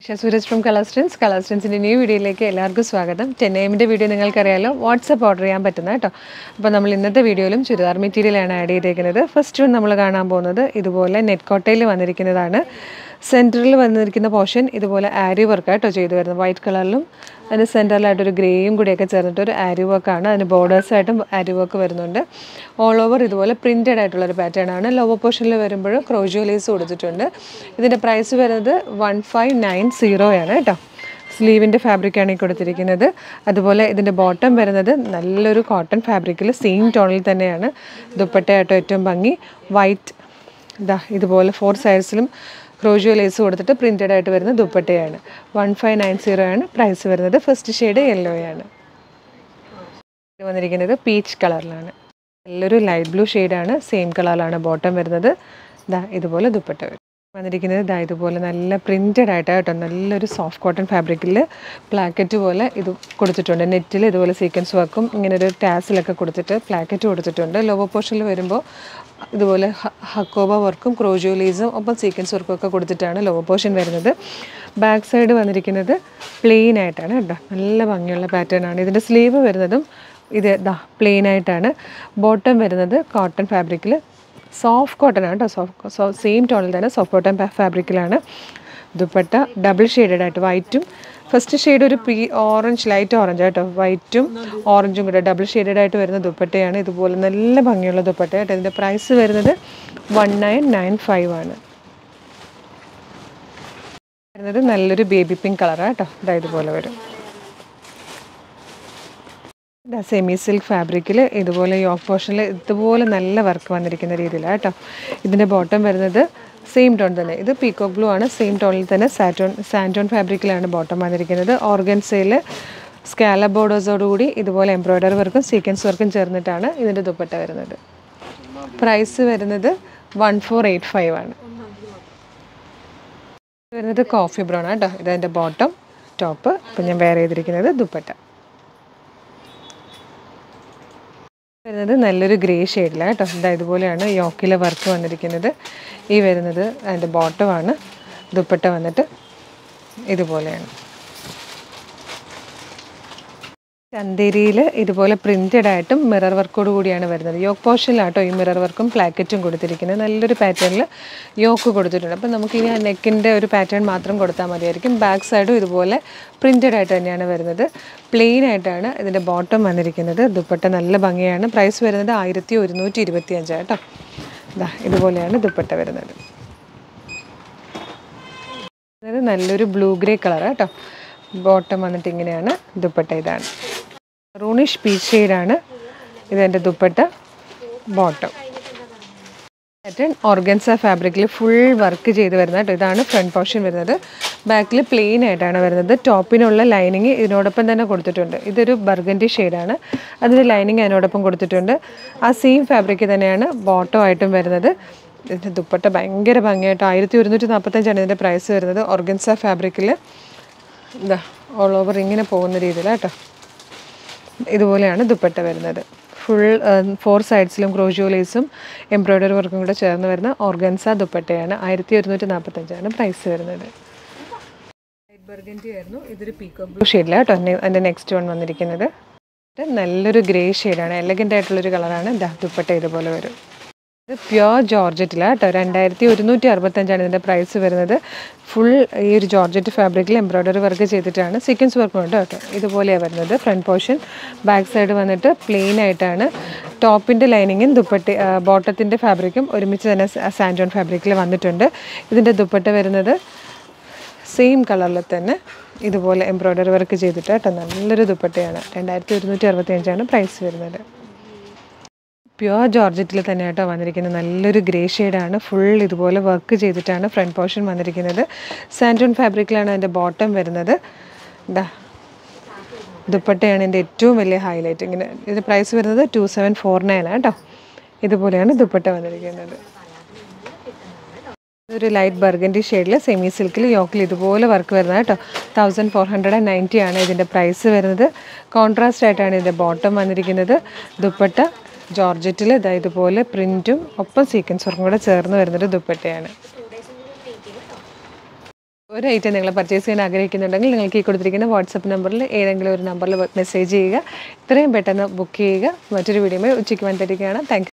ഷ സൂരജ് ഫ്രം കളർസ്റ്റൻസ് കളർസ്റ്റൻസിൻ്റെ ന്യൂ വീഡിയോയിലേക്ക് എല്ലാവർക്കും സ്വാഗതം ടെൻ എമ്മിൻ്റെ വീഡിയോ നിങ്ങൾക്കറിയാലോ വാട്സപ്പ് ഓർഡർ ചെയ്യാൻ പറ്റുന്ന കേട്ടോ അപ്പോൾ നമ്മൾ ഇന്നത്തെ വീഡിയോയിലും ചുരിദാർ മെറ്റീരിയലാണ് ആഡ് ചെയ്തേക്കുന്നത് ഫസ്റ്റ് വൺ നമ്മൾ കാണാൻ പോകുന്നത് ഇതുപോലെ നെറ്റ് കോട്ടയിൽ വന്നിരിക്കുന്നതാണ് സെൻറ്ററിൽ വന്നിരിക്കുന്ന പോർഷൻ ഇതുപോലെ ആരി വർക്ക് കേട്ടോ ചെയ്തു വരുന്നത് വൈറ്റ് കളറിലും അതിന് സെൻറ്ററിലായിട്ടൊരു ഗ്രേയും കൂടിയൊക്കെ ചേർന്നിട്ട് ഒരു ആരി വർക്കാണ് അതിന് ബോർഡേഴ്സായിട്ടും ആരി വർക്ക് വരുന്നുണ്ട് ഓൾ ഓവർ ഇതുപോലെ പ്രിൻറ്റഡ് ആയിട്ടുള്ള ഒരു പാറ്റേൺ ആണ് ലോവർ പോർഷനിൽ വരുമ്പോൾ ക്രോജോ ലേസ് കൊടുത്തിട്ടുണ്ട് ഇതിൻ്റെ പ്രൈസ് വരുന്നത് വൺ ഫൈവ് നയൻ സീറോ ആണ് കേട്ടോ സ്ലീവിൻ്റെ ഫാബ്രിക്കാണ് ഈ കൊടുത്തിരിക്കുന്നത് അതുപോലെ ഇതിൻ്റെ ബോട്ടം വരുന്നത് നല്ലൊരു കോട്ടൺ ഫാബ്രിക്കിൽ സെയിം ടോണിൽ തന്നെയാണ് ദുപ്പട്ടയായിട്ടോ ഏറ്റവും ഭംഗി വൈറ്റ് ഇതാ ഇതുപോലെ ഫോർ സൈഡ്സിലും ക്രോജിയോ ലേസ് കൊടുത്തിട്ട് പ്രിൻറ്റഡ് ആയിട്ട് വരുന്ന ദുപ്പട്ടയാണ് വൺ ഫൈവ് നയൻ സീറോ ആണ് പ്രൈസ് വരുന്നത് ഫസ്റ്റ് ഷെയ്ഡ് യെല്ലോയാണ് ഇത് വന്നിരിക്കുന്നത് പീച്ച് കളറിലാണ് നല്ലൊരു ലൈറ്റ് ബ്ലൂ ഷെയ്ഡാണ് സെയിം കളറിലാണ് ബോട്ടം വരുന്നത് ദാ ഇതുപോലെ ദുപ്പട്ട വരും വന്നിരിക്കുന്നത് ദാ ഇതുപോലെ നല്ല പ്രിൻറ്റഡ് ആയിട്ട് കേട്ടോ നല്ലൊരു സോഫ്റ്റ് കോട്ടൺ ഫാബ്രിക്കിൽ പ്ലാക്കറ്റ് പോലെ ഇത് കൊടുത്തിട്ടുണ്ട് നെറ്റിൽ ഇതുപോലെ സീക്വൻസ് വർക്കും ഇങ്ങനെ ഒരു ടാസിലൊക്കെ കൊടുത്തിട്ട് പ്ലാക്കറ്റ് കൊടുത്തിട്ടുണ്ട് ലോവർ പോർഷനിൽ വരുമ്പോൾ ഇതുപോലെ ഹക്കോബ വർക്കും ക്രോജോ ലീസും ഒപ്പം സീക്വൻസ് വർക്കും ഒക്കെ കൊടുത്തിട്ടാണ് ലോവർ പോർഷൻ വരുന്നത് ബാക്ക് സൈഡ് വന്നിരിക്കുന്നത് പ്ലെയിൻ ആയിട്ടാണ് കേട്ടോ നല്ല ഭംഗിയുള്ള പാറ്റേൺ ആണ് ഇതിൻ്റെ സ്ലീവ് വരുന്നതും ഇത് ദാ പ്ലെയിൻ ആയിട്ടാണ് ബോട്ടം വരുന്നത് കോട്ടൺ ഫാബ്രിക്കിൽ സോഫ്റ്റ് കോട്ടൺ ആണ് കേട്ടോ സോഫ്റ്റ് സെയിം ടോണിൽ തന്നെ സോഫ്റ്റ് കോട്ടൺ ഫാബ്രിക്കിലാണ് ദുപ്പട്ട ഡബിൾ ഷെയ്ഡഡ് ആയിട്ട് വൈറ്റും ഫസ്റ്റ് ഷെയ്ഡ് ഒരു പ്രീ ഓറഞ്ച് ലൈറ്റ് ഓറഞ്ച് കേട്ടോ വൈറ്റും ഓറഞ്ചും കൂടെ ഡബിൾ ഷെയ്ഡഡ് ആയിട്ട് വരുന്ന ദുപ്പട്ടയാണ് ഇതുപോലെ നല്ല ഭംഗിയുള്ള ദുപ്പട്ട കേട്ടോ ഇതിൻ്റെ പ്രൈസ് വരുന്നത് വൺ നയൻ നയൻ ഫൈവ് ആണ് വരുന്നത് നല്ലൊരു ബേബി പിങ്ക് കളറാണ് കേട്ടോ ഇതാ ഇതുപോലെ വരും സെമി സിൽക്ക് ഫാബ്രിക്കിൽ ഇതുപോലെ യോക്ക് പോർഷനിൽ ഇതുപോലെ നല്ല വർക്ക് വന്നിരിക്കുന്ന രീതിയിലാണ് കേട്ടോ ഇതിൻ്റെ ബോട്ടം വരുന്നത് സെയിം ടോൺ തന്നെ ഇത് പീക്കോക്ക് ബ്ലൂ ആണ് സെയിം ടോണിൽ തന്നെ സാറ്റോൺ സാൻറ്റോൺ ഫാബ്രിക്കിലാണ് ബോട്ടം വന്നിരിക്കുന്നത് ഓർഗൻസയിൽ സ്കാല ബോർഡേഴ്സോടുകൂടി ഇതുപോലെ എംബ്രോയ്ഡറി വർക്കും സീക്വൻസ് വർക്കും ചേർന്നിട്ടാണ് ഇതിൻ്റെ ദുപ്പട്ട വരുന്നത് പ്രൈസ് വരുന്നത് വൺ ഫോർ എയ്റ്റ് ഫൈവ് ആണ് വരുന്നത് കോഫി ബ്രൗൺ ആണ് കേട്ടോ ഇതെൻ്റെ ബോട്ടം ടോപ്പ് ഇപ്പം ഞാൻ വെയർ ചെയ്തിരിക്കുന്നത് ദുപ്പട്ട വരുന്നത് നല്ലൊരു ഗ്രേ ഷെയ്ഡിലാണ് കേട്ടോ ഇതാ ഇതുപോലെയാണ് യോക്കിലെ വർക്ക് വന്നിരിക്കുന്നത് ഈ വരുന്നത് അതിൻ്റെ ബോട്ടമാണ് ദുപ്പട്ട വന്നിട്ട് ഇതുപോലെയാണ് ചന്തേരിയിൽ ഇതുപോലെ പ്രിൻറ്റഡ് ആയിട്ടും മിറർ വർക്കോട് കൂടിയാണ് വരുന്നത് യോക്ക് പോർഷനിലാട്ടോ ഈ മിറർ വർക്കും പ്ലാക്കറ്റും കൊടുത്തിരിക്കുന്നത് നല്ലൊരു പാറ്റേണിൽ യോക്ക് കൊടുത്തിട്ടുണ്ട് അപ്പം നമുക്ക് ഇനി ആ നെക്കിൻ്റെ ഒരു പാറ്റേൺ മാത്രം കൊടുത്താൽ മതിയായിരിക്കും ബാക്ക് സൈഡും ഇതുപോലെ പ്രിൻറ്റഡ് ആയിട്ട് തന്നെയാണ് വരുന്നത് പ്ലെയിൻ ആയിട്ടാണ് ഇതിൻ്റെ ബോട്ടം വന്നിരിക്കുന്നത് ദുപ്പട്ട നല്ല ഭംഗിയാണ് പ്രൈസ് വരുന്നത് ആയിരത്തി ഒരുന്നൂറ്റി ഇരുപത്തി അഞ്ചാണ് കേട്ടോ ഇതാ ഇതുപോലെയാണ് ദുപ്പട്ട വരുന്നത് ഇത് നല്ലൊരു ബ്ലൂ ഗ്രേ കളർ കേട്ടോ ബോട്ടം വന്നിട്ട് ഇങ്ങനെയാണ് ദുപ്പട്ട ഇതാണ് റൂണിഷ് പീച്ച് ഷെയ്ഡാണ് ഇതെൻ്റെ ദുപ്പട്ട ബോട്ടം പാറ്റേൺ ഓർഗൻസ ഫാബ്രിക്കിൽ ഫുൾ വർക്ക് ചെയ്ത് വരുന്നത് കേട്ടോ ഇതാണ് ഫ്രണ്ട് പോർഷൻ വരുന്നത് ബാക്കിൽ പ്ലെയിൻ ആയിട്ടാണ് വരുന്നത് ടോപ്പിനുള്ള ലൈനിങ് ഇതിനോടൊപ്പം തന്നെ കൊടുത്തിട്ടുണ്ട് ഇതൊരു ബർഗൻറ്റി ഷെയ്ഡാണ് അതിൻ്റെ ലൈനിങ് അതിനോടൊപ്പം കൊടുത്തിട്ടുണ്ട് ആ സെയിം ഫാബ്രിക് തന്നെയാണ് ബോട്ടം ആയിട്ടും വരുന്നത് ഇതിൻ്റെ ദുപ്പട്ട ഭയങ്കര ഭംഗിയായിട്ട് ആയിരത്തി ഒരുന്നൂറ്റി നാൽപ്പത്തഞ്ചാണ് ഇതിൻ്റെ പ്രൈസ് വരുന്നത് ഓർഗൻസ ഫാബ്രിക്കിൽ ഇതാ ഓൾ ഓവർ ഇങ്ങനെ പോകുന്ന രീതിയിലാണ് കേട്ടോ ഇതുപോലെയാണ് ദുപ്പട്ട വരുന്നത് ഫുൾ ഫോർ സൈഡ്സിലും ക്രോജോ ലേസും എംബ്രോയ്ഡറി വർക്കും കൂടെ ചേർന്ന് വരുന്ന ഓർഗൻസ ദുപ്പട്ടയാണ് ആയിരത്തി ഒരുന്നൂറ്റി നാൽപ്പത്തഞ്ചാണ് പ്രൈസ് വരുന്നത് ലൈറ്റ് ബർഗൻറ്റി ആയിരുന്നു ഇതൊരു പീക്കോ ബ്ലൂ ഷെയ്ഡിലാണ് കേട്ടോ അതിൻ്റെ നെക്സ്റ്റ് വൺ വന്നിരിക്കുന്നത് നല്ലൊരു ഗ്രേ ഷെയ്ഡാണ് എലഗൻ്റ് ആയിട്ടുള്ളൊരു കളറാണ് ദാ ദുപ്പട്ട ഇതുപോലെ വരും ഇത് പ്യുവർ ജോർജറ്റിലാണ് കേട്ടോ രണ്ടായിരത്തി ഒരുന്നൂറ്റി അറുപത്തഞ്ചാണ് ഇതിൻ്റെ പ്രൈസ് വരുന്നത് ഫുൾ ഈ ഒരു ജോർജറ്റ് ഫാബ്രിക്കിൽ എംബ്രോയ്ഡറി വർക്ക് ചെയ്തിട്ടാണ് സീക്വൻസ് വർക്ക് ഉണ്ട് കേട്ടോ ഇതുപോലെയാണ് വരുന്നത് ഫ്രണ്ട് പോർഷൻ ബാക്ക് സൈഡ് വന്നിട്ട് പ്ലെയിൻ ആയിട്ടാണ് ടോപ്പിൻ്റെ ലൈനിങ്ങും ദുപ്പട്ടി ബോട്ടത്തിൻ്റെ ഫാബ്രിക്കും ഒരുമിച്ച് തന്നെ സാൻജോൺ ഫാബ്രിക്കിൽ വന്നിട്ടുണ്ട് ഇതിൻ്റെ ദുപ്പട്ട വരുന്നത് സെയിം കളറിൽ തന്നെ ഇതുപോലെ എംബ്രോയ്ഡറി വർക്ക് ചെയ്തിട്ട് കേട്ടോ നല്ലൊരു ദുപ്പട്ടയാണ് രണ്ടായിരത്തി ഒരുന്നൂറ്റി അറുപത്തി അഞ്ചാണ് പ്രൈസ് വരുന്നത് പ്യുവർ ജോർജറ്റിൽ തന്നെ കേട്ടോ വന്നിരിക്കുന്നത് നല്ലൊരു ഗ്രേ ഷെയ്ഡാണ് ഫുൾ ഇതുപോലെ വർക്ക് ചെയ്തിട്ടാണ് ഫ്രണ്ട് പോർഷൻ വന്നിരിക്കുന്നത് സാൻറ്റോൺ ഫാബ്രിക്കിലാണ് അതിൻ്റെ ബോട്ടം വരുന്നത് ഇതാ ദുപ്പട്ടയാണ് എൻ്റെ ഏറ്റവും വലിയ ഹൈലൈറ്റ് ഇങ്ങനെ ഇത് പ്രൈസ് വരുന്നത് ടു സെവൻ ഫോർ നയൻ ആണ് കേട്ടോ ഇതുപോലെയാണ് ദുപ്പട്ട വന്നിരിക്കുന്നത് ഒരു ലൈറ്റ് ബർഗൻറ്റി ഷെയ്ഡിൽ സെമി സിൽക്കിൽ യോക്കിൽ ഇതുപോലെ വർക്ക് വരുന്നത് കേട്ടോ thousand four hundred and ninety ആണ് ഇതിൻ്റെ പ്രൈസ് വരുന്നത് കോൺട്രാസ്റ്റ് ആയിട്ടാണ് ഇതിൻ്റെ ബോട്ടം വന്നിരിക്കുന്നത് ദുപ്പട്ട ജോർജറ്റിൽ ഇതാ ഇതുപോലെ പ്രിൻറ്റും ഒപ്പം സീക്വൻസ് വർക്കും കൂടെ ചേർന്ന് വരുന്നൊരു ദുപ്പട്ടയാണ് ഒരു ഐറ്റം നിങ്ങൾ പർച്ചേസ് ചെയ്യാൻ ആഗ്രഹിക്കുന്നുണ്ടെങ്കിൽ നിങ്ങൾക്ക് ഈ കൊടുത്തിരിക്കുന്ന വാട്സപ്പ് നമ്പറിൽ ഏതെങ്കിലും ഒരു നമ്പറിൽ മെസ്സേജ് ചെയ്യുക ഇത്രയും പെട്ടെന്ന് ബുക്ക് ചെയ്യുക മറ്റൊരു വീഡിയോ ഉച്ചയ്ക്ക് വന്നിരിക്കുകയാണ് താങ്ക്